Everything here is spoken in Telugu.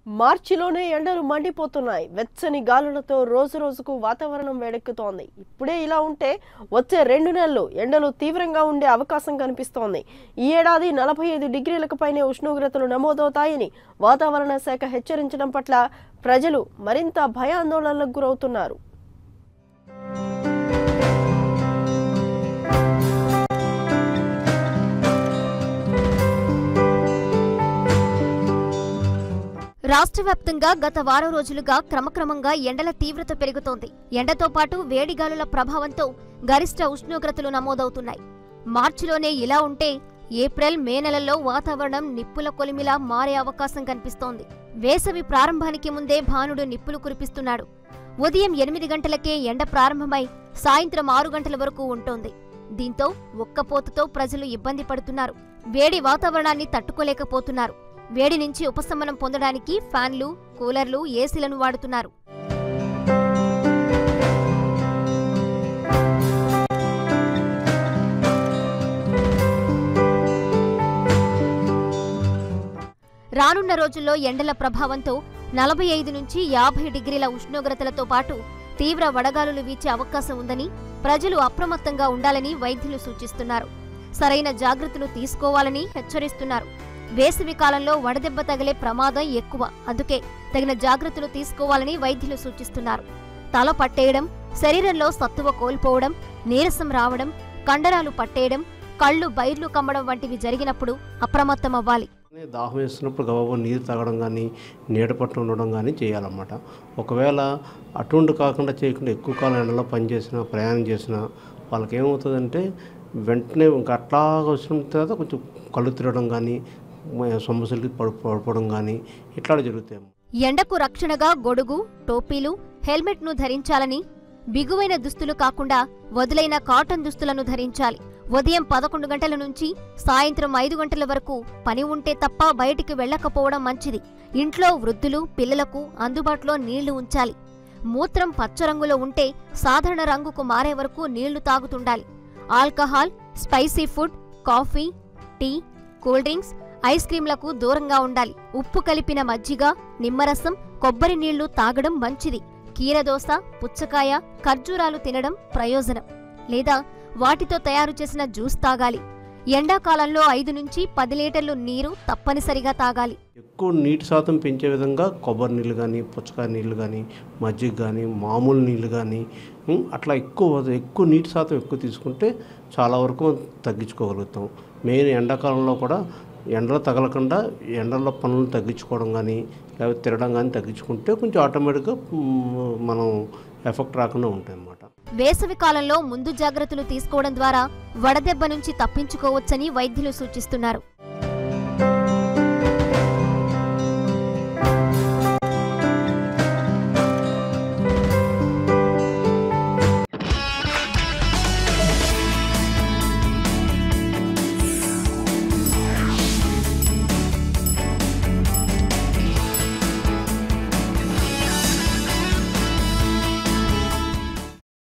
మార్చిలోనే ఎండలు మండిపోతున్నాయి వెచ్చని గాలులతో రోజు రోజుకు వాతావరణం వేడెక్కుతోంది ఇప్పుడే ఇలా ఉంటే వచ్చే రెండు నెలలు ఎండలు తీవ్రంగా ఉండే అవకాశం కనిపిస్తోంది ఈ ఏడాది నలభై ఐదు డిగ్రీలకు పైనే ఉష్ణోగ్రతలు నమోదవుతాయని వాతావరణ శాఖ హెచ్చరించడం పట్ల ప్రజలు మరింత భయాందోళనలకు గురవుతున్నారు రాష్ట్ర వ్యాప్తంగా గత వారం రోజులుగా క్రమక్రమంగా ఎండల తీవ్రత పెరుగుతోంది ఎండతో పాటు వేడిగాలుల ప్రభావంతో గరిష్ట ఉష్ణోగ్రతలు నమోదవుతున్నాయి మార్చిలోనే ఇలా ఉంటే ఏప్రిల్ మే నెలల్లో వాతావరణం నిప్పుల కొలిమిలా మారే అవకాశం కనిపిస్తోంది వేసవి ప్రారంభానికి ముందే భానుడు నిప్పులు కురిపిస్తున్నాడు ఉదయం ఎనిమిది గంటలకే ఎండ ప్రారంభమై సాయంత్రం ఆరు గంటల వరకు ఉంటోంది దీంతో ఒక్కపోతతో ప్రజలు ఇబ్బంది పడుతున్నారు వేడి వాతావరణాన్ని తట్టుకోలేకపోతున్నారు వేడి నుంచి ఉపశమనం పొందడానికి ఫ్యాన్లు కూలర్లు ఏసీలను వాడుతున్నారు రానున్న రోజుల్లో ఎండల ప్రభావంతో నలభై ఐదు నుంచి యాభై డిగ్రీల ఉష్ణోగ్రతలతో పాటు తీవ్ర వడగాలులు వీచే అవకాశం ఉందని ప్రజలు అప్రమత్తంగా ఉండాలని వైద్యులు సూచిస్తున్నారు సరైన జాగ్రత్తలు తీసుకోవాలని హెచ్చరిస్తున్నారు వేసవి కాలంలో వడదెబ్బ తగిలే ప్రమాదం ఎక్కువ అందుకే తగిన జాగ్రత్తలు తీసుకోవాలని వైద్యులు సూచిస్తున్నారు తల పట్టేయడం శరీరంలో సత్తువ కోల్పోవడం నీరసం రావడం కండరాలు పట్టేయడం కళ్ళు బైర్లు కమ్మడం వంటివి జరిగినప్పుడు అప్రమత్తమవ్వాలి దాహం వేస్తున్నప్పుడు గబాబా నీరు తాగడం కానీ నీడ పట్టు ఉండడం కానీ చేయాలన్నమాట ఒకవేళ అటువంటి కాకుండా చేయకుండా ఎక్కువ కాలం ఎండలో పనిచేసినా ప్రయాణం చేసినా వాళ్ళకి ఏమవుతుందంటే వెంటనే ఇంకా అట్లాగా వచ్చిన తర్వాత కొంచెం కళ్ళు తిరగడం కానీ సమస్యలకి పడు పడిపోవడం కానీ ఇట్లా జరుగుతాయి ఎండకు రక్షణగా గొడుగు టోపీలు హెల్మెట్ను ధరించాలని బిగువైన దుస్తులు కాకుండా వదులైన కాటన్ దుస్తులను ధరించాలి ఉదయం పదకొండు గంటల నుంచి సాయంత్రం ఐదు గంటల వరకు పని ఉంటే తప్ప బయటికి వెళ్ళకపోవడం మంచిది ఇంట్లో వృద్ధులు పిల్లలకు అందుబాటులో నీళ్లు ఉంచాలి మూత్రం పచ్చ రంగులో ఉంటే సాధారణ రంగుకు మారే వరకు నీళ్లు తాగుతుండాలి alcohol spicy food coffee tea cool drinks ice క్రీంలకు దూరంగా ఉండాలి ఉప్పు కలిపిన మజ్జిగ నిమ్మరసం కొబ్బరి నీళ్లు తాగడం మంచిది కీరదోస పుచ్చకాయ ఖర్జూరాలు తినడం ప్రయోజనం లేదా వాటితో తయారు చేసిన జ్యూస్ తాగాలి ఎండాకాలంలో ఐదు నుంచి పది లీటర్లు నీరు తప్పనిసరిగా తాగాలి ఎక్కువ నీటి శాతం పెంచే విధంగా కొబ్బరి నీళ్ళు కానీ పుచ్చకాయ నీళ్ళు కానీ మజ్జిగ కానీ మామూలు నీళ్ళు కానీ ఉం, అట్లా ఎక్కువ ఎక్కువ నీటి శాతం ఎక్కువ తీసుకుంటే చాలా వరకు మనం తగ్గించుకోగలుగుతాం మెయిన్ ఎండాకాలంలో కూడా ఎండలో తగలకుండా ఎండల్లో పనులు తగ్గించుకోవడం కానీ లేకపోతే తిరగడం కానీ తగ్గించుకుంటే కొంచెం ఆటోమేటిక్గా ఉం, మనం ఎఫెక్ట్ రాకుండా ఉంటాయి అన్నమాట వేసవి కాలంలో ముందు జాగ్రత్తలు తీసుకోవడం ద్వారా వడదెబ్బ నుంచి తప్పించుకోవచ్చని వైద్యులు సూచిస్తున్నారు